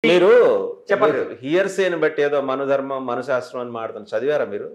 మీరు చెప్పండి. హియర్సేని బట్టి ఏదో మనుధర్మం మనుశాస్త్రం అని మాడుతున్నారు చదివారా మీరు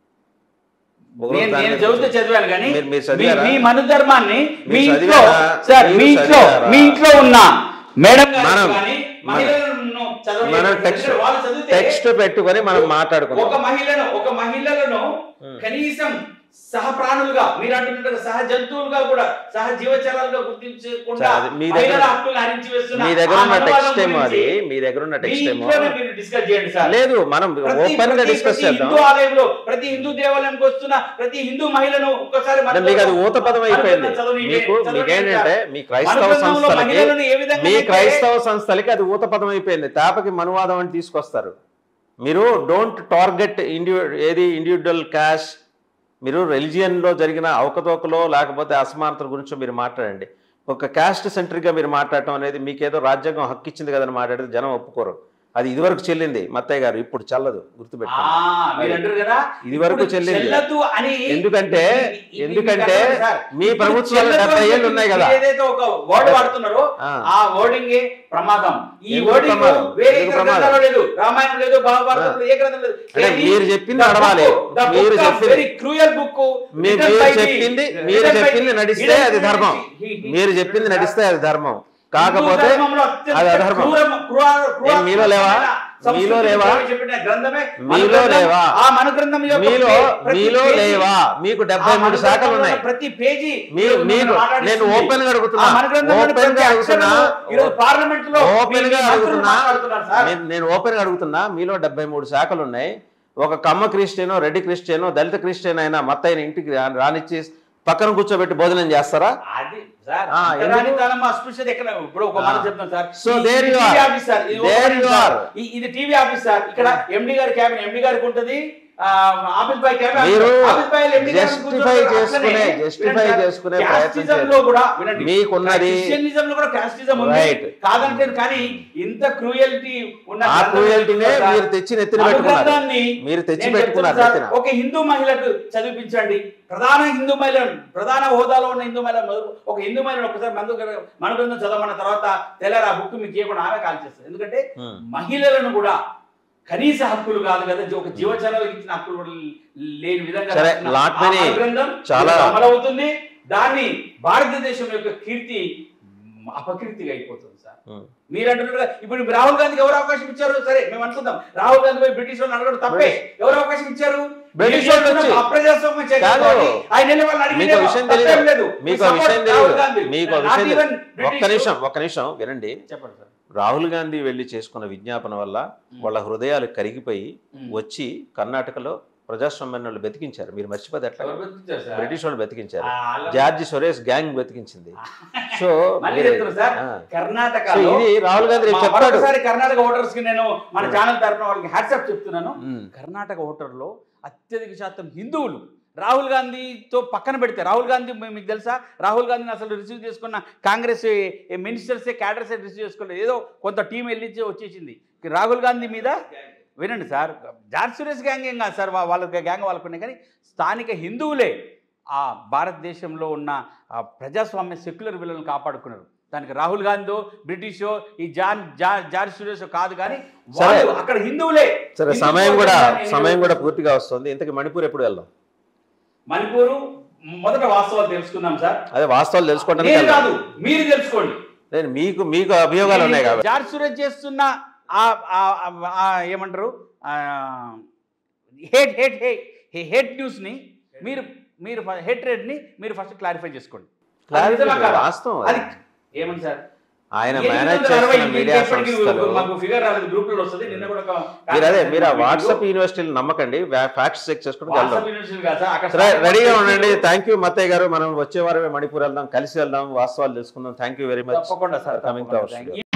ఒకరోజు నేను దాని నేను మీద చదివితే చదివాను కానీ మీరు- మీరు మీ- చదివారా? మీ మనుధర్మాన్ని మీ మీరు ఇంట్లో చదివారా? సార్ మీ మీరు ఇంట్లో చదివారా? మీ ఇంట్లో ఉన్న మేడం గారు మనం- కానీ మనం- మహిళలను చదవలేదు. మనం టెక్స్ట్ ఎందుకంటే వాళ్ళు చదివితే టెక్స్ట్ పెట్టుకొని మనం ఒక మాట్లాడుకుందాం మహిళను ఒక మహిళలను Hmm. కనీసం సహ ప్రాణులుగా మీరు అంటున్నట్టు సహ జంతువులుగా కూడా సహ జీవచరాలుగా గుర్తించకుండా సరే, అది మీ దగ్గర- మహిళల హక్కులను హరించి వేస్తున్న మీ దగ్గర ఆ ఉన్న మనోభావం టెక్స్ట్ ఏమో అది గురించి మీ దగ్గర ఉన్న మీ టెక్స్ట్ ఏమో ఇంట్లోనే మీరు డిస్కస్ చేయండి సార్ లేదు మనం ప్రతి- ఓపెన్ గా ప్రతి- డిస్కస్ ప్రతి చేద్దాం హిందూ ఆలయంలో ప్రతి హిందూ దేవాలయంకి వస్తున్న ప్రతి హిందూ మహిళను ఒక్కసారి అంటే మీకు అది ఊత పదం అయిపోయింది మనుగ్రంథం చదవనీయండి, మీకు చదవనీయండి మీకేంటంటే సార్. మీ క్రైస్తవ మనుగ్రంథంలో సంస్థలకి మహిళలను ఏ విధంగా మీ అయితే- క్రైస్తవ సంస్థలకి అది ఊత పదం అయిపోయింది తాపకి మనువాదం అని తీసుకొస్తారు మీరు డోంట్ టార్గెట్ ఇండివి ఏది ఇండివిజువల్ క్యాష్ మీరు రెలిజియన్లో జరిగిన అవకతవకలో లేకపోతే అసమానతల గురించి మీరు మాట్లాడండి ఒక క్యాస్ట్ సెంట్రిక్గా మీరు మాట్లాడటం అనేది మీకేదో రాజ్యాంగం హక్కు ఇచ్చింది కదని మాట్లాడితే జనం ఒప్పుకోరు అది ఇదివరకు చెల్లింది మత్తయ్య గారు ఇప్పుడు చల్లదు ఆ, గుర్తుపెట్టుకోండి మీరు అంటారు కదా ఇది వరకు ఇప్పుడు చెల్లింది. చెల్లదు అని ఎందుకంటే ఇది- ఇది ఎందుకంటే మీకు అర్థం సార్. మీ ఇప్పుడు ప్రభుత్వాలు చెల్లదు డెబ్బై అని ఏళ్ళు ఉన్నాయి కదా మీరు ఏదైతే ఒక వర్డ్ వాడుతున్నారో ఆ. ఆ వర్డింగ్ ప్రమాదం ఈ ఎందుకు వర్డింగ్ ప్రమాదం? వేరే ఎందుకు ఇతర ప్రమాదం? గ్రంథాల్లో లేదు రామాయణం లేదు మహాభారతం లేదు ఏ గ్రంథం లేదు అంటే ఏది? మీరు చెప్పింది The నడవాలి. book, the మీరు book of చెప్పింది- very cruel book, మీ- written మీరు by the- చెప్పింది మీరు written by చెప్పింది the- నడిస్తే అది written by ధర్మం the- he- he- మీరు చెప్పింది నడిస్తే అది ధర్మం హిందూ కాకపోతే ధర్మంలో అత్యంత అది అధర్మం. క్రూరం- క్రూర- క్రూర- ఏం మీలో లేవా? సంస్కృతిని మీలో లేవా? చెప్పిన గ్రంథమే మీలో మనుగ్రంథం. లేవా? ఆ మనుగ్రంథం యొక్క మీలో పే- ప్రతి మీలో పేజీ- లేవా మీకు డెబ్బై ఆ మూడు మనుగ్రంథంలో శాఖలు ఉన్నాయి ప్రతి పేజీ మీ- ఈరోజు మీకు మనం మాట్లాడిస్తుంది. నేను ఓపెన్ గా అడుగుతున్నా ఆ మనుగ్రంథంలోని ఓపెన్ గా ప్రతి అడుగుతున్నా అక్షరము ఈరోజు పార్లమెంట్ లో ఓపెన్ గా మీ మంత్రులు అడుగుతున్నా మాట్లాడుతున్నారు సార్. నేను- నేను ఓపెన్ గా అడుగుతున్నా మీలో డెబ్బై మూడు శాఖలు ఉన్నాయి ఒక కమ్మ క్రిస్టియనో రెడ్డి క్రిస్టియనో దళిత క్రిస్టియన్ అయినా మత్తైన ఇంటికి రా- రానిచ్చి పక్కన కూర్చోబెట్టి భోజనం చేస్తారా అది సార్ ఆ, అంతరాని ఎందుకు? తనం అస్పృశ్యత ఎక్కడ ఇప్పుడు ఒక మాట ఆ. చెప్తాను సార్ So ఈ- there ఇది you TV are. Office sir ఇది There open you sir. are. ఈ- ఇది టీవీ ఆఫీస్ సార్ ఇక్కడ ఎండి గారి క్యాబిన్ ఎండి గారికి ఉంటది ఆ, ఆఫీస్ బాయ్ క్యాబిన్ మీరు ఆఫీస్ బాయ్ ఎండి గారికి justify కూర్చోబెడతారు. చేసుకునే- అట్లనే justify వినండి సార్, చేసుకునే క్యాస్టిజం ప్రయత్నం లో కూడా వినండి మీకున్నది- క్రిస్టియనిజం లో కూడా క్యాస్టిజం ఉంది Right. కాదంటే కానీ ఇంత క్రూయల్టీ ఉన్న ఆ గ్రంథం క్రూయల్టీనే సార్. మీరు తెచ్చి నెత్తిన పెట్టుకున్నారు అనుగ్రంథాన్ని మీరు తెచ్చి నేను పెట్టుకున్నారు చెప్తున్నా సార్, నెత్తిన ఒక హిందూ మహిళకు చదివించండి ప్రధాన హిందూ మహిళ ప్రధాన హోదాలో ఉన్న హిందూ మహిళ మొదలు- ఒక హిందూ మహిళను ఒకసారి మందు మన గ్రంథం చదవమన్న తర్వాత తెల్లారి ఆ బుక్ మీకు ఇవ్వకుండా ఆమె కాల్ చేస్తారు ఎందుకంటే Hmm. మహిళలను కూడా కనీస హక్కులు కాదు కదా ఒక జీవచరాలకు ఇచ్చిన హక్కులు కూడా లేని విధంగా సరే, రాసిన లాట్ ఆ మెనీ మనుగ్రంథం చాలా- ఈరోజు అమలవుతుంది దాన్ని భారతదేశం యొక్క కీర్తి అపకీర్తిగా అయిపోతుంది సార్ Hmm. మీరు అంటున్నారు ఇప్పుడు రాహుల్ గాంధీకి ఎవరు అవకాశం ఇచ్చారు సరే మేము అనుకుందాం రాహుల్ గాంధీ పోయి బ్రిటిష్ వాళ్ళు అడగడం తప్పే ఎవరు అవకాశం ఇచ్చారు బ్రిటిష్ మీరు వాళ్ళు వచ్చి- చేస్తున్న అప్రజాస్వామ్య చర్యలు కాదు. అని ఆయన వెళ్ళి వాళ్ళని అడిగితే మీకు ఆ విషయం తప్పేం తెలియదు లేదు. మీకు We ఆ విషయం support రాహుల్ గాంధీ. తెలియదు మీకు ఆ Not విషయం even తెలియదు ఒక్క British. నిమిషం ఒక్క నిమిషం వినండి చెప్పండి సార్ రాహుల్ గాంధీ వెళ్ళి చేసుకున్న విజ్ఞాపన వల్ల వాళ్ళ హృదయాలు కరిగిపోయి వచ్చి కర్ణాటకలో ప్రజాస్వామ్యాన్ని వాళ్ళు బతికించారు మీరు మర్చిపోతే ఎట్లా ఎవరు బతికించారు సార్? బ్రిటిష్ వాళ్ళు బతికించారు ఆ, అలా- జార్జి సురేష్ గ్యాంగ్ బతికించింది సో మళ్ళీ మీరు- చెప్తున్నా సార్ ఆ. కర్ణాటకలో సో ఇది రాహుల్ గాంధీ రేపు మా- చెప్తాడు మరొకసారి కర్ణాటక ఓటర్స్ కి నేను మన ఛానల్ తరఫున వాళ్ళకి హ్యాట్సాప్ చెప్తున్నాను ఉమ్. కర్ణాటక ఓటర్లో అత్యధిక శాతం హిందువులు రాహుల్ గాంధీతో పక్కన పెడితే రాహుల్ గాంధీ మీ- మీకు తెలుసా రాహుల్ గాంధీని అసలు రిసీవ్ చేసుకున్న కాంగ్రెస్ మినిస్టర్సే క్యాడర్సే రిసీవ్ చేసుకోలేదు ఏదో కొంత టీం వెళ్ళి వచ్చేసింది రాహుల్ గాంధీ మీద వినండి సార్ జార్జ్ సురేష్ గ్యాంగ్ ఏం కాదు సార్ వా- వాళ్ళ గ్యాంగ్ వాళ్ళకు ఉన్నాయి కానీ స్థానిక హిందువులే ఆ భారతదేశంలో ఉన్న ఆ ప్రజాస్వామ్య సెక్యులర్ విలువలను కాపాడుకున్నారు దానికి రాహుల్ గాంధీ బ్రిటిషో ఈ జాన్ జా జార్జ్ సురేష్ కాదు కానీ సరే. వాళ్ళు అక్కడ హిందువులే సరే హిందూ సమయం కూడా సోదరులని సమయం కూడా పూర్తిగా వస్తుంది ఇంతకి మణిపూర్ ఎప్పుడు వెళ్దాం మణిపూరు మొదట వాస్తవాలు తెలుసుకుందాం సార్ అదే వాస్తవాలు తెలుసుకోవడానికి నేను వెళ్దాం. కాదు మీరు తెలుసుకోండి నేను మీకు మీకు అభియోగాలు ఉన్నాయి కాబట్టి జార్జ్ సురేష్ చేస్తున్న ఆ- ఆ- ఆ- ఆ ఏమంటారు హేట్ హేట్ హే హేట్ న్యూస్ని మీరు మీరు హేట్ ని మీరు ఫస్ట్ క్లారిఫై చేసుకోండి అది Clarify నిజమా కాదా? వాస్తవం అది అది. ఏమని సార్ ఆయన ఎనిమిది మేనేజ్ వందల అరవై చేస్తున్న మీడియా ఇప్పటికీ సంస్థలు మాకు ఫిగర్ రాలేదు గ్రూపుల్లో వస్తుంది నిన్న కూడా ఒక మీరు అదే మీరు ఆ వాట్సాప్ యూనివర్సిటీలు నమ్మకండి ఫ్యాక్ట్స్ చెక్ చేసుకుంటూ వెళ్దాం వాట్సాప్ యూనివర్సిటీ కాదు సార్, అక్కడ సరే రెడీగా ఉండండి థ్యాంక్ యూ మత్తయ్య గారు మనం వచ్చే వారమే మణిపూర్ వెళ్దాం కలిసి వెళ్దాం వాస్తవాలు తెలుసుకుందాం థ్యాంక్ యూ వెరీ మచ్ తప్పకుండా సార్ Coming to our తప్పకుండా. studio.